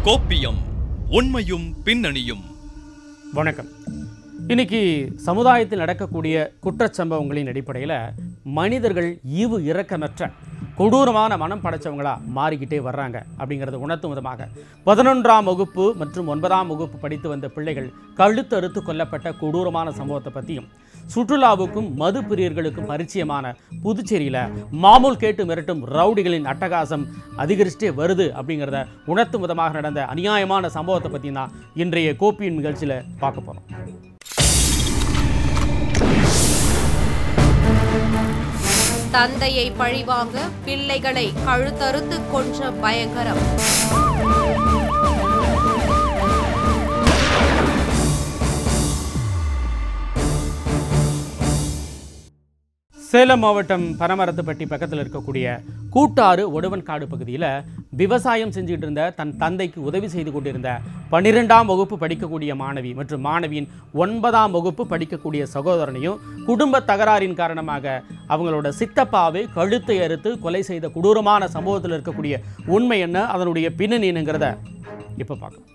கோப்பியம் உண்மையும் பின்னணியும் வணக்கம் இன்னைக்கு சமுதாயத்தில் நடக்கக்கூடிய குற்றச்சம்பவங்களின் அடிப்படையில் மனிதர்கள் ஈவு இரக்கமற்ற கொடூரமான மனம் படைச்சவங்களா மாறிக்கிட்டே வர்றாங்க அப்படிங்கிறத உணர்த்தும் விதமாக பதினொன்றாம் வகுப்பு மற்றும் ஒன்பதாம் வகுப்பு படித்து வந்த பிள்ளைகள் கழுத்து அறுத்து கொல்லப்பட்ட கொடூரமான சம்பவத்தை பற்றியும் சுற்றுலாவுக்கும் மது பிரியர்களுக்கும் பரிச்சயமான புதுச்சேரியில் மாமூல் கேட்டு மிரட்டும் ரவுடிகளின் அட்டகாசம் அதிகரிச்சுட்டே வருது அப்படிங்கிறத உணர்த்தும் விதமாக நடந்த அநியாயமான சம்பவத்தை பற்றி தான் இன்றைய கோப்பியின் நிகழ்ச்சியில் பார்க்க போகிறோம் தந்தையை பழிவாங்க பிள்ளைகளை கழுத்தறுத்து கொன்ற பயங்கரம் சேலம் மாவட்டம் பனமரத்துப்பட்டி பக்கத்தில் இருக்கக்கூடிய கூட்டாறு ஒடுவன்காடு பகுதியில் விவசாயம் செஞ்சுட்டு இருந்த தன் தந்தைக்கு உதவி செய்து கொண்டிருந்த பன்னிரெண்டாம் வகுப்பு படிக்கக்கூடிய மாணவி மற்றும் மாணவியின் ஒன்பதாம் வகுப்பு படிக்கக்கூடிய சகோதரனையும் குடும்ப தகராறின் காரணமாக அவங்களோட சித்தப்பாவை கழுத்தை அறுத்து கொலை செய்த கொடூரமான சம்பவத்தில் இருக்கக்கூடிய உண்மை என்ன அதனுடைய பின்னணி என்னங்கிறத இப்போ பார்க்கலாம்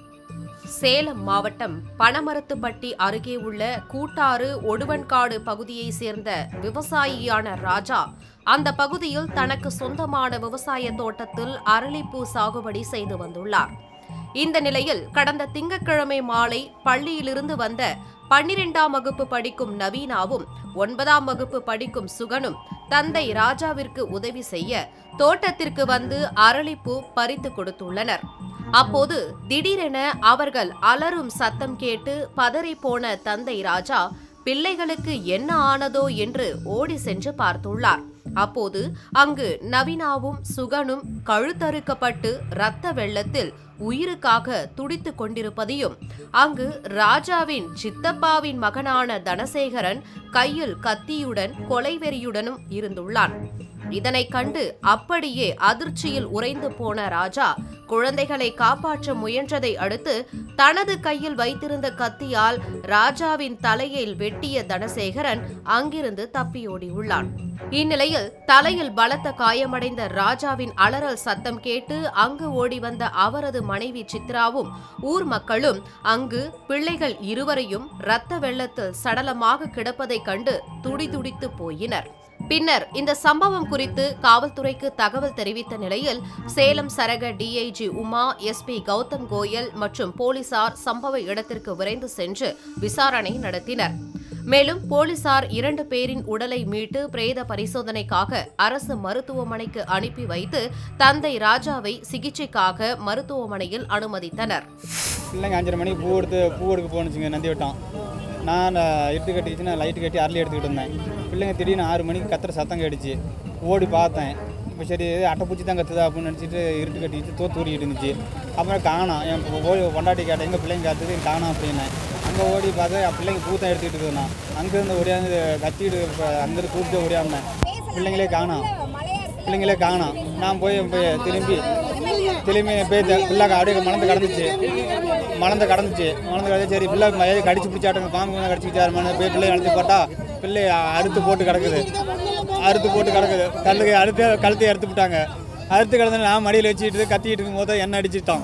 சேலம் மாவட்டம் பனமரத்துப்பட்டி அருகே உள்ள கூட்டாறு ஒடுவன்காடு பகுதியை சேர்ந்த விவசாயியான ராஜா அந்த பகுதியில் தனக்கு சொந்தமான விவசாய தோட்டத்தில் அரளிப்பூ சாகுபடி செய்து வந்துள்ளார் இந்த நிலையில் கடந்த திங்கட்கிழமை மாலை பள்ளியிலிருந்து வந்த பன்னிரெண்டாம் வகுப்பு படிக்கும் நவீனாவும் ஒன்பதாம் வகுப்பு படிக்கும் சுகனும் தந்தை ராஜாவிற்கு உதவி செய்ய தோட்டத்திற்கு வந்து அரளிப்பூ பறித்து கொடுத்துள்ளனர் அப்போது திடீரென அவர்கள் அலறும் சத்தம் கேட்டு பதறிப் போன தந்தை ராஜா பிள்ளைகளுக்கு என்ன ஆனதோ என்று ஓடி சென்று பார்த்துள்ளார் அப்போது அங்கு நவீனாவும் சுகனும் கழுத்தறுக்கப்பட்டு இரத்த வெள்ளத்தில் உயிருக்காக துடித்துக் கொண்டிருப்பதையும் அங்கு ராஜாவின் சித்தப்பாவின் மகனான தனசேகரன் கையில் கத்தியுடன் கொலைவெறியுடனும் இருந்துள்ளான் இதனை கண்டு அப்படியே அதிர்ச்சியில் உறைந்து போன ராஜா குழந்தைகளை காப்பாற்ற முயன்றதை அடுத்து தனது கையில் வைத்திருந்த கத்தியால் ராஜாவின் தலையில் வெட்டிய தனசேகரன் அங்கிருந்து தப்பியோடியுள்ளான் இந்நிலையில் தலையில் பலத்த காயமடைந்த ராஜாவின் அலறல் சத்தம் கேட்டு அங்கு ஓடி வந்த அவரது மனைவி சித்ராவும் ஊர் மக்களும் அங்கு பிள்ளைகள் இருவரையும் இரத்த வெள்ளத்தில் சடலமாக கிடப்பதைக் கண்டு துடிதுடித்து போயினர் பின்னர் இந்த சம்பவம் குறித்து காவல்துறைக்கு தகவல் தெரிவித்த நிலையில் சேலம் சரக டிஐஜி உமா எஸ்பி கௌதம் கோயல் மற்றும் போலீசார் சம்பவ இடத்திற்கு விரைந்து சென்று விசாரணை நடத்தினர் மேலும் போலீசார் இரண்டு பேரின் உடலை மீட்டு பிரேத பரிசோதனைக்காக அரசு மருத்துவமனைக்கு அனுப்பி வைத்து தந்தை ராஜாவை சிகிச்சைக்காக மருத்துவமனையில் அனுமதித்தனர் பிள்ளைங்க அஞ்சரை மணிக்கு பூ எடுத்து பூ எடுக்க போணுச்சுங்க நந்தி விட்டோம் நான் இருட்டு கட்டிச்சு நான் லைட்டு கட்டி அரளி எடுத்துக்கிட்டு இருந்தேன் பிள்ளைங்க திடீர்னு ஆறு மணிக்கு கத்துற சத்தம் கேட்டுச்சு ஓடி பார்த்தேன் இப்போ சரி அட்டைப்பூச்சி தான் கத்துதா அப்படின்னு நினச்சிட்டு இருட்டு கட்டிச்சு தோ தூரிக்கிட்டு இருந்துச்சு அப்புறம் காணோம் என் பொ- ஓடி கொண்டாட்டி கேட்டேன் எங்கள் பிள்ளைங்க கத்துது காணோம் அப்படின்னேன் அங்கே ஓடி பார்த்தா என் பிள்ளைங்க பூ தான் எடுத்துக்கிட்டு இருந்தேன் அங்கேருந்து ஓடியாந்து கத்திட்டு இப்போ அங்கேருந்து கூப்பிட்டு ஓடியாந்தேன் பிள்ளைங்களே காணோம் பிள்ளைங்களே காணோம் நான் போய் போய் திரும்பி திரும்பி போய் த- பிள்ளை அப்படியே மலர்ந்து கடந்துச்சு மலர்ந்து கடந்துச்சு மலர்ந்து கடந்து சரி பிள்ளை மழையை கடிச்சு பிடிச்சாட்டுங்க பாம்பு வந்து கடிச்சு பிடிச்சாரு போய் பிள்ளை அழுத்து போட்டா பிள்ளை அறுத்து போட்டு கிடக்குது அறுத்து போட்டு கிடக்குது கல்லுக்கு அறுத்து கழுத்தை அறுத்து விட்டாங்க அறுத்து கிடந்து நான் மடியில் வச்சுட்டு கத்திக்கிட்டு இருக்கும் போது எண்ணெய் அடிச்சிட்டான்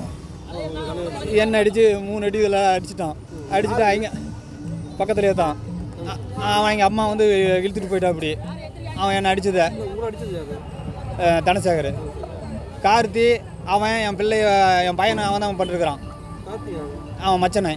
எண்ணெய் அடித்து மூணு அடி இதில் அடிச்சிட்டான் அடிச்சுட்டு அவங்க பக்கத்துலேயே தான் அ- அவன் எங்கள் அம்மா வந்து இழுத்துட்டு போயிட்டா அப்படி அவன் என்னை அடிச்சதை அஹ் தனசேகர் கார்த்தி அவன் என் பிள்ளைய என் பையனை அவன் தான் பண்ணிருக்கிறான் அவன் மச்சனை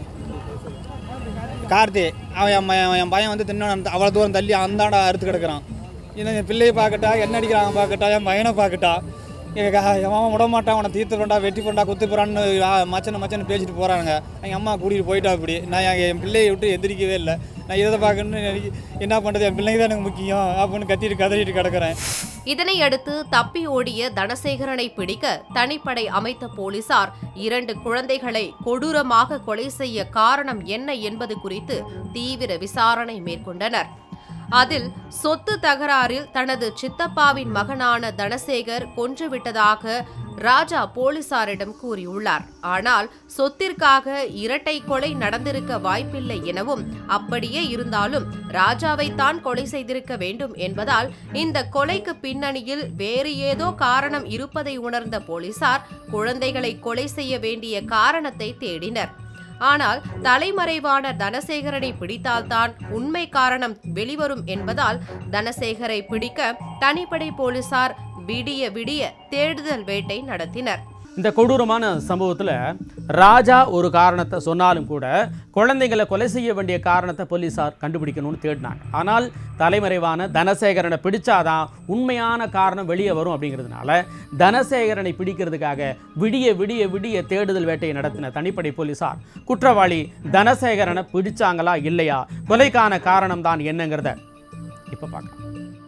கார்த்தி அவன் என் ம- என் பையன் வந்து தின்ன அவ்வளோ தூரம் தள்ளி அந்தாண்ட அறுத்து கிடக்குறான் இன்னும் என் பிள்ளையை பார்க்கட்டா என்ன அடிக்கிறான் பார்க்கட்டா என் பையனை பார்க்கட்டா எனக்கு என் மாமா விட மாட்டான் அவனை தீர்த்து போண்டா வெட்டி போண்டா குத்து போறான்னு மச்சனை மச்சனை பேசிட்டு போகிறாங்க எங்கள் அம்மா கூட்டிகிட்டு போயிட்டா அப்படி நான் என் என் பிள்ளையை விட்டு எந்திரிக்கவே இல்லை நான் இதை பார்க்கணுன்னு எனக்கு என்ன பண்ணுறது என் பிள்ளைங்க தான் எனக்கு முக்கியம் அப்படின்னு கத்திட்டு கதறிட்டு கிடக்குறேன் இதனையடுத்து தப்பி ஓடிய தனசேகரனை பிடிக்க தனிப்படை அமைத்த போலீசார் இரண்டு குழந்தைகளை கொடூரமாக கொலை செய்ய காரணம் என்ன என்பது குறித்து தீவிர விசாரணை மேற்கொண்டனர் அதில் சொத்து தகராறில் தனது சித்தப்பாவின் மகனான தனசேகர் கொன்றுவிட்டதாக ராஜா போலீசாரிடம் கூறியுள்ளார் ஆனால் சொத்திற்காக இரட்டை கொலை நடந்திருக்க வாய்ப்பில்லை எனவும் அப்படியே இருந்தாலும் ராஜாவைத்தான் கொலை செய்திருக்க வேண்டும் என்பதால் இந்த கொலைக்கு பின்னணியில் வேறு ஏதோ காரணம் இருப்பதை உணர்ந்த போலீசார் குழந்தைகளை கொலை செய்ய வேண்டிய காரணத்தை தேடினர் ஆனால் தலைமறைவான தனசேகரனை பிடித்தால்தான் உண்மை காரணம் வெளிவரும் என்பதால் தனசேகரை பிடிக்க தனிப்படை போலீசார் விடிய விடிய தேடுதல் வேட்டை நடத்தினர் இந்த கொடூரமான சம்பவத்தில் ராஜா ஒரு காரணத்தை சொன்னாலும் கூட குழந்தைகளை கொலை செய்ய வேண்டிய காரணத்தை போலீஸார் கண்டுபிடிக்கணும்னு தேடினாங்க ஆனால் தலைமறைவான தனசேகரனை பிடிச்சாதான் உண்மையான காரணம் வெளியே வரும் அப்படிங்கிறதுனால தனசேகரனை பிடிக்கிறதுக்காக விடிய விடிய விடிய தேடுதல் வேட்டையை நடத்தின தனிப்படை போலீஸார் குற்றவாளி தனசேகரனை பிடிச்சாங்களா இல்லையா கொலைக்கான காரணம் தான் என்னங்கிறத இப்போ பார்க்கலாம்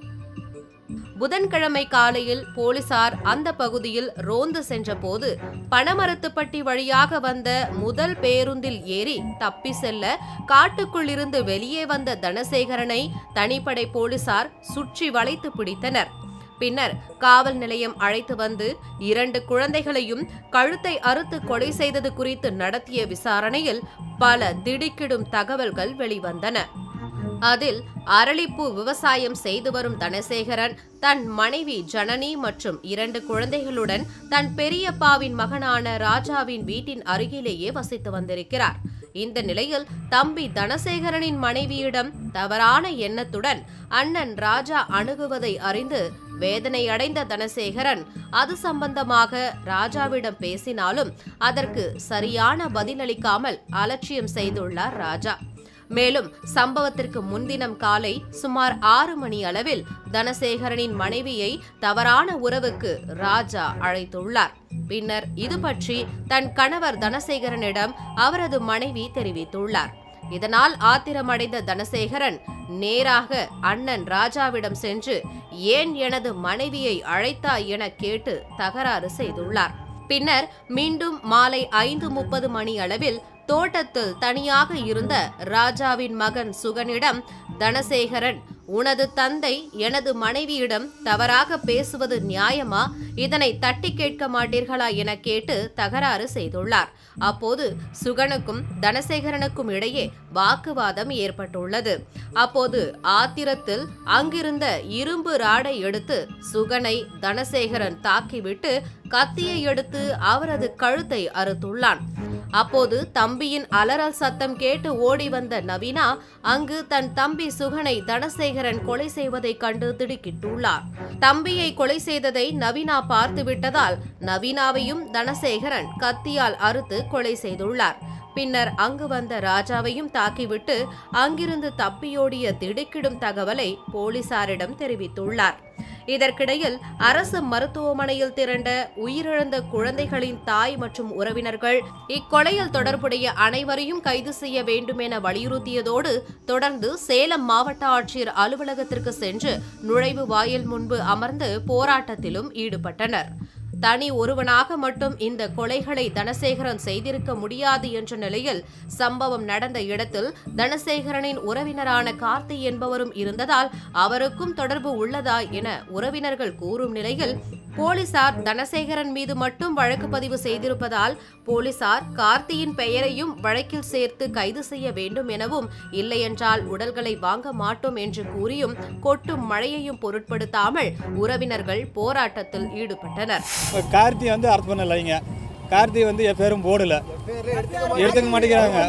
புதன்கிழமை காலையில் போலீசார் அந்த பகுதியில் ரோந்து சென்றபோது பனமரத்துப்பட்டி வழியாக வந்த முதல் பேருந்தில் ஏறி தப்பி செல்ல காட்டுக்குள் இருந்து வெளியே வந்த தனசேகரனை தனிப்படை போலீசார் சுற்றி வளைத்து பிடித்தனர் பின்னர் காவல் நிலையம் அழைத்து வந்து இரண்டு குழந்தைகளையும் கழுத்தை அறுத்து கொலை செய்தது குறித்து நடத்திய விசாரணையில் பல திடுக்கிடும் தகவல்கள் வெளிவந்தன அதில் அரளிப்பூ விவசாயம் செய்து வரும் தனசேகரன் தன் மனைவி ஜனனி மற்றும் இரண்டு குழந்தைகளுடன் தன் பெரியப்பாவின் மகனான ராஜாவின் வீட்டின் அருகிலேயே வசித்து வந்திருக்கிறார் இந்த நிலையில் தம்பி தனசேகரனின் மனைவியிடம் தவறான எண்ணத்துடன் அண்ணன் ராஜா அணுகுவதை அறிந்து வேதனை அடைந்த தனசேகரன் அது சம்பந்தமாக ராஜாவிடம் பேசினாலும் அதற்கு சரியான பதிலளிக்காமல் அலட்சியம் செய்துள்ளார் ராஜா மேலும் சம்பவத்திற்கு முன்தினம் காலை சுமார் ஆறு மணி அளவில் தனசேகரனின் மனைவியை தவறான உறவுக்கு ராஜா அழைத்துள்ளார் பின்னர் இது பற்றி தன் கணவர் தனசேகரனிடம் அவரது மனைவி தெரிவித்துள்ளார் இதனால் ஆத்திரமடைந்த தனசேகரன் நேராக அண்ணன் ராஜாவிடம் சென்று ஏன் எனது மனைவியை அழைத்தாய் என கேட்டு தகராறு செய்துள்ளார் பின்னர் மீண்டும் மாலை ஐந்து முப்பது மணி அளவில் தோட்டத்தில் தனியாக இருந்த ராஜாவின் மகன் சுகனிடம் தனசேகரன் உனது தந்தை எனது மனைவியிடம் தவறாக பேசுவது நியாயமா இதனை தட்டி கேட்க மாட்டீர்களா என கேட்டு தகராறு செய்துள்ளார் அப்போது சுகனுக்கும் தனசேகரனுக்கும் இடையே வாக்குவாதம் ஏற்பட்டுள்ளது அப்போது ஆத்திரத்தில் அங்கிருந்த இரும்பு ராடை எடுத்து சுகனை தனசேகரன் தாக்கிவிட்டு கத்தியை எடுத்து அவரது கழுத்தை அறுத்துள்ளான் அப்போது தம்பியின் அலறல் சத்தம் கேட்டு ஓடி வந்த நவீனா அங்கு தன் தம்பி சுகனை தனசேகரன் கொலை செய்வதைக் கண்டு திடுக்கிட்டுள்ளார் தம்பியை கொலை செய்ததை நவீனா பார்த்துவிட்டதால் நவீனாவையும் தனசேகரன் கத்தியால் அறுத்து கொலை செய்துள்ளார் பின்னர் அங்கு வந்த ராஜாவையும் தாக்கிவிட்டு அங்கிருந்து தப்பியோடிய திடுக்கிடும் தகவலை போலீசாரிடம் தெரிவித்துள்ளார் இதற்கிடையில் அரசு மருத்துவமனையில் திரண்ட உயிரிழந்த குழந்தைகளின் தாய் மற்றும் உறவினர்கள் இக்கொலையில் தொடர்புடைய அனைவரையும் கைது செய்ய வேண்டும் என வலியுறுத்தியதோடு தொடர்ந்து சேலம் மாவட்ட ஆட்சியர் அலுவலகத்திற்கு சென்று நுழைவு வாயில் முன்பு அமர்ந்து போராட்டத்திலும் ஈடுபட்டனர் தனி ஒருவனாக மட்டும் இந்த கொலைகளை தனசேகரன் செய்திருக்க முடியாது என்ற நிலையில் சம்பவம் நடந்த இடத்தில் தனசேகரனின் உறவினரான கார்த்தி என்பவரும் இருந்ததால் அவருக்கும் தொடர்பு உள்ளதா என உறவினர்கள் கூறும் நிலையில் போலீசார் தனசேகரன் மீது மட்டும் வழக்கு பதிவு செய்திருப்பதால் போலீசார் கார்த்தியின் பெயரையும் வழக்கில் சேர்த்து கைது செய்ய வேண்டும் எனவும் இல்லையென்றால் உடல்களை வாங்க மாட்டோம் என்று கூறியும் கொட்டும் மழையையும் பொருட்படுத்தாமல் உறவினர்கள் போராட்டத்தில் ஈடுபட்டனர் இப்போ கார்த்தி வந்து அரெஸ்ட் பண்ணலைங்க கார்த்தி வந்து என் பேரும் போடல எடுத்துக்க மாட்டேங்கிறாங்க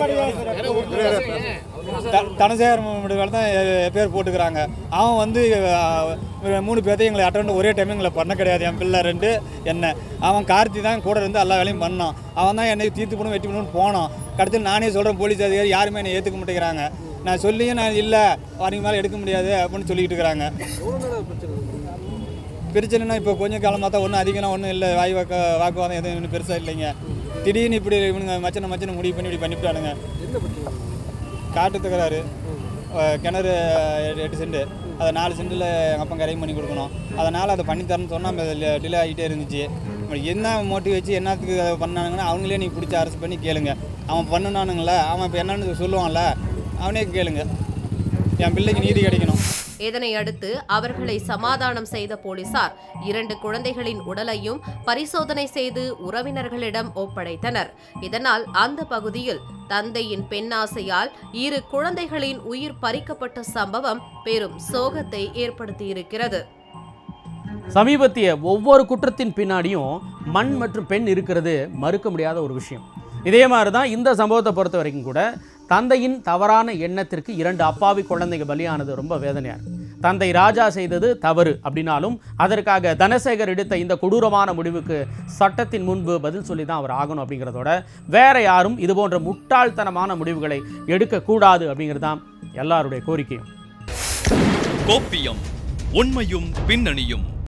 த- தனசேகர் மட்டும் தான் என் என் பேர் போட்டுக்கிறாங்க அவன் வந்து அஹ், மூணு பேர்த்தையும் எங்களை அட்டன் ஒரே டைம் எங்களை பண்ண கிடையாது என் பிள்ளை ரெண்டு என்ன அவன் கார்த்தி தான் கூட இருந்து எல்லா வேலையும் பண்ணான் அவன் தான் என்னை தீர்த்து பண்ணணும் வெட்டி பண்ணணும்னு போனான் கடைசியில் நானே சொல்கிறேன் போலீஸ் அதிகாரி யாருமே என்னை ஏற்றுக்க மாட்டேங்கிறாங்க நான் சொல்லியும் நான் இல்லை வரீங்க மேலே எடுக்க முடியாது அப்படின்னு சொல்லிக்கிட்டு இருக்கிறாங்க பிரச்சனைனா இப்போ கொஞ்சம் காலமாக தான் ஒன்றும் அதிகம்லாம் ஒன்றும் இல்லை வாய் வாக்க வாக்குவாதம் எதுவும் இன்னும் பெருசாக இல்லைங்க திடீர்னு இப்படி இவனுங்க மச்சனை மச்சனை முடிவு பண்ணி இப்படி பண்ணிவிட்டானுங்க காட்டு தகராறு அஹ் கிணறு எட்டு- எட்டு சென்ட் அதை நாலு சென்டில் எங்கள் அப்பா கரையும் பண்ணி கொடுக்கணும் அதனால் அதை பண்ணி தரேன்னு சொன்னால் டிலே ஆகிட்டே இருந்துச்சு அப்புறம் என்ன மோட்டிவ் வச்சு என்னத்துக்கு அதை பண்ணானுங்கன்னா அவங்களே நீங்கள் பிடிச்சி அரெஸ்ட் பண்ணி கேளுங்க அவன் பண்ணுனானுங்களே அவன் இப்போ என்னன்னு சொல்லுவான்ல அவனே கேளுங்க என் பிள்ளைக்கு நீதி கிடைக்கணும் இதனை அடுத்து அவர்களை சமாதானம் செய்த போலீசார் இரண்டு குழந்தைகளின் உடலையும் பரிசோதனை செய்து உறவினர்களிடம் ஒப்படைத்தனர் இதனால் அந்த பகுதியில் தந்தையின் பெண்ணாசையால் இரு குழந்தைகளின் உயிர் பறிக்கப்பட்ட சம்பவம் பெரும் சோகத்தை ஏற்படுத்தியிருக்கிறது சமீபத்திய ஒவ்வொரு குற்றத்தின் பின்னாடியும் மண் மற்றும் பெண் இருக்கிறது மறுக்க முடியாத ஒரு விஷயம் இதே மாதிரி தான் இந்த சம்பவத்தை பொறுத்த வரைக்கும் கூட தந்தையின் தவறான எண்ணத்திற்கு இரண்டு அப்பாவி குழந்தைங்க பலியானது ரொம்ப வேதனையாக இருக்கு. தந்தை ராஜா செய்தது தவறு அப்படின்னாலும் அதற்காக தனசேகர் எடுத்த இந்த கொடூரமான முடிவுக்கு சட்டத்தின் முன்பு பதில் சொல்லி தான் அவர் ஆகணும் அப்படிங்கிறதோட வேற யாரும் இது போன்ற முட்டாள்தனமான முடிவுகளை எடுக்கக்கூடாது அப்படிங்கிறது தான் எல்லாருடைய கோரிக்கையும் கோப்பியம் உண்மையும் பின்னணியும்